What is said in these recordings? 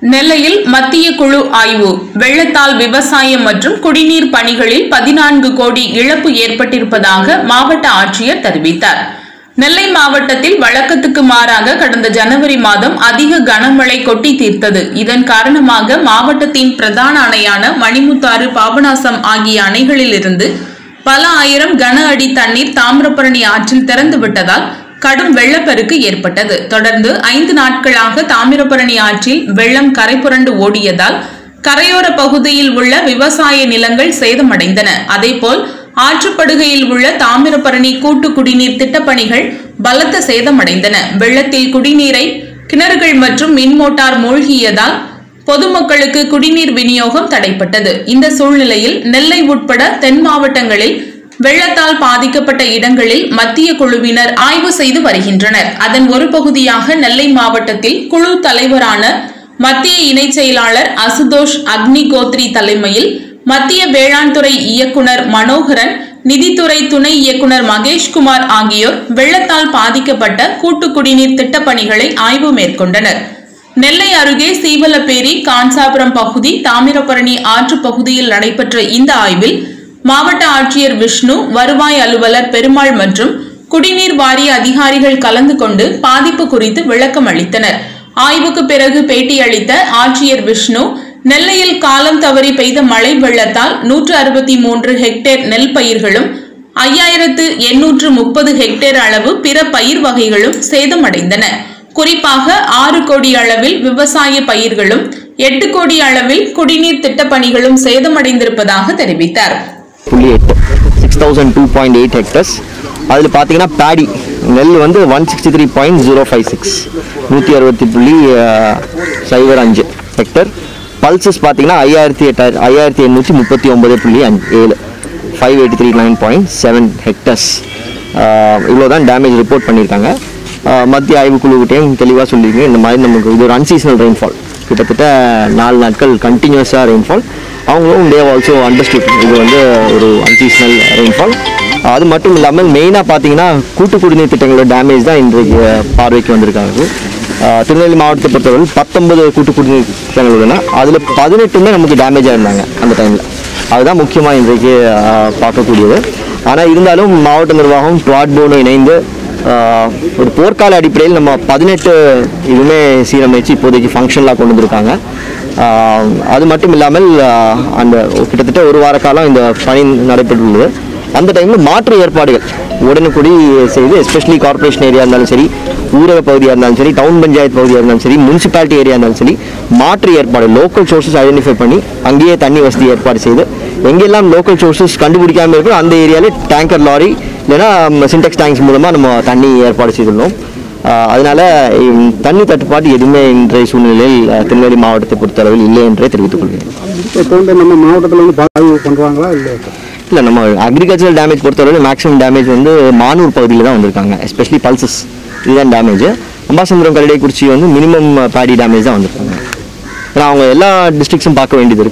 நெல்லையில் மத்திய குழு ஆய்வு வெள்ளத்தால் விவசாயம் மற்றும் குடிநீர் பணிகளில் பதினான்கு கோடி இழப்பு ஏற்பட்டிருப்பதாக மாவட்ட ஆட்சியர் தெரிவித்தார் நெல்லை மாவட்டத்தில் வழக்கத்துக்கு மாறாக கடந்த ஜனவரி மாதம் அதிக கனமழை கொட்டி தீர்த்தது இதன் காரணமாக மாவட்டத்தின் பிரதான அணையான மணிமுத்தாறு பாபநாசம் ஆகிய அணைகளிலிருந்து பல ஆயிரம் கன அடி தண்ணீர் தாமிரபரணி ஆற்றில் திறந்து விட்டதால் கடும் வெள்ளப்பெருக்கு ஏற்பட்டது தொடர்ந்து ஐந்து நாட்களாக தாமிரபரணி ஆற்றில் வெள்ளம் கரைபுரண்டு ஓடியதால் கரையோர பகுதியில் உள்ள விவசாய நிலங்கள் சேதமடைந்தன அதேபோல் ஆற்றுப்படுகையில் உள்ள தாமிரபரணி கூட்டு குடிநீர் திட்டப்பணிகள் பலத்த சேதமடைந்தன வெள்ளத்தில் குடிநீரை கிணறுகள் மற்றும் மின் மோட்டார் மூழ்கியதால் பொதுமக்களுக்கு குடிநீர் விநியோகம் தடைப்பட்டது இந்த சூழ்நிலையில் நெல்லை உட்பட தென் மாவட்டங்களில் வெள்ளத்தால் பாதிக்கப்பட்ட இடங்களில் மத்திய குழுவினர் ஆய்வு செய்து வருகின்றனர் அதன் ஒரு பகுதியாக நெல்லை மாவட்டத்தில் குழு தலைவரான மத்திய இணைச் செயலாளர் அசுதோஷ் அக்னிகோத்ரி தலைமையில் மத்திய வேளாண் துறை இயக்குனர் மனோகரன் நிதித்துறை துணை இயக்குனர் மகேஷ்குமார் ஆகியோர் வெள்ளத்தால் பாதிக்கப்பட்ட கூட்டு குடிநீர் திட்டப்பணிகளை ஆய்வு மேற்கொண்டனர் நெல்லை அருகே சீவலப்பேரி கான்சாபுரம் பகுதி தாமிரபரணி ஆற்று பகுதியில் நடைபெற்ற இந்த ஆய்வில் மாவட்ட ஆட்சியர் விஷ்ணு வருவாய் அலுவலர் பெருமாள் மற்றும் குடிநீர் வாரிய அதிகாரிகள் கலந்து கொண்டு பாதிப்பு குறித்து விளக்கம் அளித்தனர் ஆய்வுக்கு பிறகு பேட்டியளித்த ஆட்சியர் விஷ்ணு நெல்லையில் காலம் தவறி பெய்த மழை வெள்ளத்தால் நூற்று அறுபத்தி மூன்று ஹெக்டேர் நெல் பயிர்களும் ஐயாயிரத்து எண்ணூற்று முப்பது ஹெக்டேர் அளவு பிற பயிர் வகைகளும் சேதமடைந்தன குறிப்பாக ஆறு கோடி அளவில் விவசாய பயிர்களும் எட்டு கோடி அளவில் குடிநீர் திட்டப்பணிகளும் சேதமடைந்திருப்பதாக தெரிவித்தார் புள்ளி எட்டு six thousand two point eight hectares அதில் பார்த்தீங்கன்னா பேடி நெல் வந்து one sixty three point zero five six நூற்றி அறுபத்தி புள்ளி அஹ், சைபர் அஞ்சு ஹெக்டர் பல்சஸ் பார்த்தீங்கன்னா ஐயாயிரத்தி எட்டாயிரம் ஐயாயிரத்தி எண்ணூற்றி முப்பத்தி ஒன்பது புள்ளி அஞ்சு ஏழு five eighty three nine point seven hectares இவ்வளோ தான் டேமேஜ் ரிப்போர்ட் பண்ணியிருக்காங்க அஹ், மத்திய ஆய்வுக்குழுக்கிட்டையும் தெளிவாக சொல்லியிருக்கேன் இந்த மாதிரி நமக்கு இது ஒரு அன்சீசனல் ரெயின்ஃபால் கிட்டத்தட்ட நாலு நாட்கள் கண்டினியூஸாக ரெயின்ஃபால் அவங்களும் தே ஆல்சோ அண்டர்ஸ்டுட் இது வந்து ஒரு அன்சீசனல் ரெயின்ஃபால் அது மட்டும் இல்லாமல் மெயினாக பார்த்தீங்கன்னா கூட்டு குடிநீர் திட்டங்களோட டேமேஜ் தான் இன்றைக்கு பார்வைக்கு வந்திருக்காங்க ஆஹ் திருநெல்வேலி மாவட்டத்தை பொறுத்தவரை பத்தொன்பது கூட்டு குடிநீர் திட்டங்கள் உள்ளன அதில் பதினெட்டுமே நமக்கு டேமேஜாக இருந்தாங்க அந்த டைமில் அதுதான் முக்கியமாக இன்றைக்கு ஆஹ் பார்க்கக்கூடியது ஆனால் இருந்தாலும் மாவட்ட நிர்வாகம் ட்வாட் போர்டும் இணைந்து ஆஹ் ஒரு போர்க்கால அடிப்படையில் நம்ம பதினெட்டு இதுவுமே சீரமைச்சு இப்போதைக்கு ஃபங்க்ஷனலாக கொண்டு வந்திருக்காங்க ஆஹ் அது மட்டும் இல்லாமல் ஆஹ் அந்த கிட்டத்தட்ட ஒரு வார காலம் இந்த பணி நடைபெற்றுள்ளது அந்த டைமில் மாற்று ஏற்பாடுகள் உடனுக்குடி செய்து எஸ்பெஷலி கார்ப்பரேஷன் ஏரியா இருந்தாலும் சரி ஊரக பகுதியாக இருந்தாலும் சரி டவுன் பஞ்சாயத்து பகுதியாக இருந்தாலும் சரி முனிசிபாலிட்டி ஏரியா இருந்தாலும் சரி மாற்று ஏற்பாடு லோக்கல் சோர்சஸ் ஐடென்டிஃபை பண்ணி அங்கேயே தண்ணி வசதி ஏற்பாடு செய்து எங்கெல்லாம் லோக்கல் சோர்சஸ் கண்டுபிடிக்காமல் இருக்கோ அந்த ஏரியாவில் டேங்கர் லாரி இல்லைன்னா சின்டெக்ஸ் டேங்க்ஸ் மூலமாக நம்ம தண்ணி ஏற்பாடு செய்துள்ளோம் ஆஹ் அதனால இம், தண்ணி தட்டுப்பாடு எதுவுமே இன்றைய சூழ்நிலையில் அஹ், திருநெல்வேலி மாவட்டத்தை பொறுத்தளவில் இல்லை என்றே தெரிவித்துக் கொள்கிறேன் இப்போ வந்து நம்ம மாவட்டத்தில் வந்து ஆய்வு பண்ணுறாங்களா இல்லை இல்லை நம்ம அக்ரிகல்ச்சரல் டேமேஜ் பொறுத்தவரை மேக்ஸிமம் டேமேஜ் வந்து மானூர் பகுதியில் தான் வந்திருக்காங்க எஸ்பெஷலி பல்சஸ் இதுதான் டேமேஜ் அம்பாசமுத்திரம் கரடிக்குறிச்சி வந்து மினிமம் பேடி டேமேஜ் தான் வந்திருக்காங்க ஏன்னா அவங்க எல்லா டிஸ்ட்ரிக்ஸும் பார்க்க வேண்டியது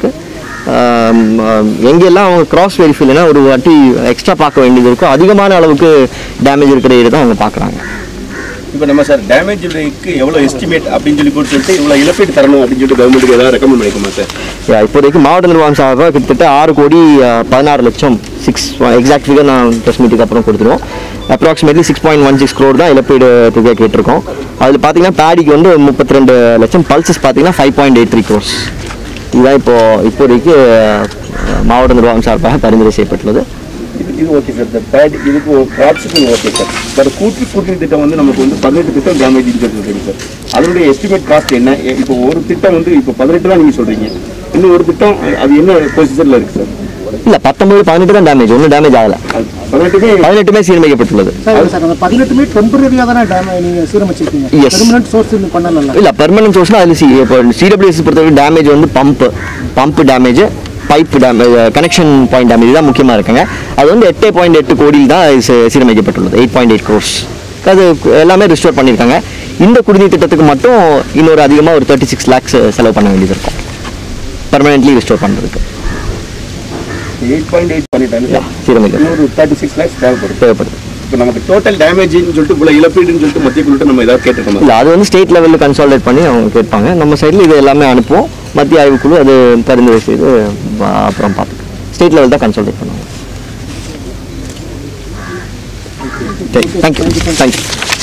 இருக்குது எங்கெல்லாம் அவங்க கிராஸ் வெரிஃபை இல்லைன்னா ஒரு வாட்டி எக்ஸ்ட்ரா பார்க்க வேண்டியது இருக்கோ அதிகமான அளவுக்கு டேமேஜ் இருக்கிற ஏரியா தான் அவங்க பார்க்குறாங்க இப்போ நம்ம சார் டேமேஜ் ரேட்க்கு எவ்வளோ எஸ்டிமேட் அப்படின்னு சொல்லி கூட சொல்லிட்டு இவ்வளோ இழப்பீடு தரணும் அப்படின்னு சொல்லிட்டு கவர்மெண்ட்டுக்கு ஏதாவது ரெக்கமெண்ட் பண்ணிக்குமா சார் Yeah, இப்போதைக்கு மாவட்ட நிர்வாகம் சார்பாக கிட்டத்தட்ட ஆறு கோடி அஹ், பதினாறு லட்சம் சிக்ஸ் எக்ஸாக்ட் ஃபிகர் நான் ப்ரெஸ் மீட்டுக்கு அப்புறம் கொடுத்துருவோம் approximately six point one six crore தான் இழப்பீடு தொகை கேட்டிருக்கோம் அதில் பார்த்தீங்கன்னா பேடிக்கு வந்து முப்பத்தி ரெண்டு லட்சம் பல்சஸ் பார்த்தீங்கன்னா five point eight three crores இதுதான் இப்போ இப்போதைக்கு அஹ், மாவட்ட நிர்வாகம் சார்பாக பரிந்துரை செய்யப்பட்டுள்ளது இது இது ஓகே சார் இந்த பேட் இதுக்கு கிராப்ஸுக்கு ஓகே சார் பட் கூட்டு கூட்டணி திட்டம் வந்து நமக்கு வந்து பதினெட்டு திட்டம் டேமேஜ் சொல்றீங்க சார் அதனுடைய எஸ்டிமேட் காஸ்ட் என்ன எ- இப்போ ஒரு திட்டம் வந்து இப்போ பதினெட்டு தான் நீங்கள் சொல்றீங்க இன்னும் ஒரு திட்டம் அது- அது என்ன ப்ரொசீஜரில் இருக்கு சார் இல்லை பத்தொம்பது பதினெட்டு தான் டேமேஜ் ஒன்றும் டேமேஜ் ஆகலை அது பதினெட்டுமே பதினெட்டுமே சீரமைக்கப்பட்டுள்ளது சார் சார் அந்த பதினெட்டுமே டெம்பரரியாக தானே டேமே நீங்கள் சீரமைச்சிருக்கீங்க Yes. பெர்மனன்ட் சோர்ஸ் இன்னும் பண்ணல இல்லை பெர்மனன்ட் சோர்ஸ்னால் அதில் சி இப்போ சிடபிள்யூஎஸ் பொறுத்தவரை டேமேஜ் வந்து pump pump damage pipe damage connection point damage தான் முக்கியமாக இருக்குங்க அது வந்து எட்டு பாயிண்ட் எட்டு கோடியில் தான் இது சீ- சீரமைக்கப்பட்டுள்ளது எயிட் பாயிண்ட் எயிட் க்ரோர்ஸ் அது எல்லாமே ரிஸ்டோர் பண்ணியிருக்காங்க இந்த குடிநீர் திட்டத்துக்கு மட்டும் இன்னொரு அதிகமாக ஒரு தேர்ட்டி சிக்ஸ் லேக்ஸ் செலவு பண்ண வேண்டியது இருக்கும் பர்மனெண்ட்லி ரிஸ்டோர் பண்ணுறதுக்கு எயிட் பாயிண்ட் எயிட் பண்ணிட்டாங்க சார் சீரமைக்க இன்னொரு தேர்ட்டி சிக்ஸ் லேக்ஸ் தேவைப்படுது தேவைப்படுது இப்போ நமக்கு டோட்டல் டேமேஜ்னு சொல்லிட்டு இவ்வளோ இழப்பீடுன்னு சொல்லிட்டு மத்திய குழுட்ட நம்ம ஏதாவது கேட்டிருக்கோம் இல்லை அது வந்து ஸ்டேட் லெவலில் கன்சால்டேட் பண்ணி அவங்க கேட்பாங்க நம்ம சைடில் இது எல்லாமே அனுப்புவோம் மத்திய ஆய்வுக்குழு அது பரிந்துரை செய்து ப- அப்புறம் பார்த்துக்கலாம் ஸ்டேட் லெவல் தான் கன்சல்டேட் பண்ணுவாங்க தேங்க்யூ தேங்க்யூ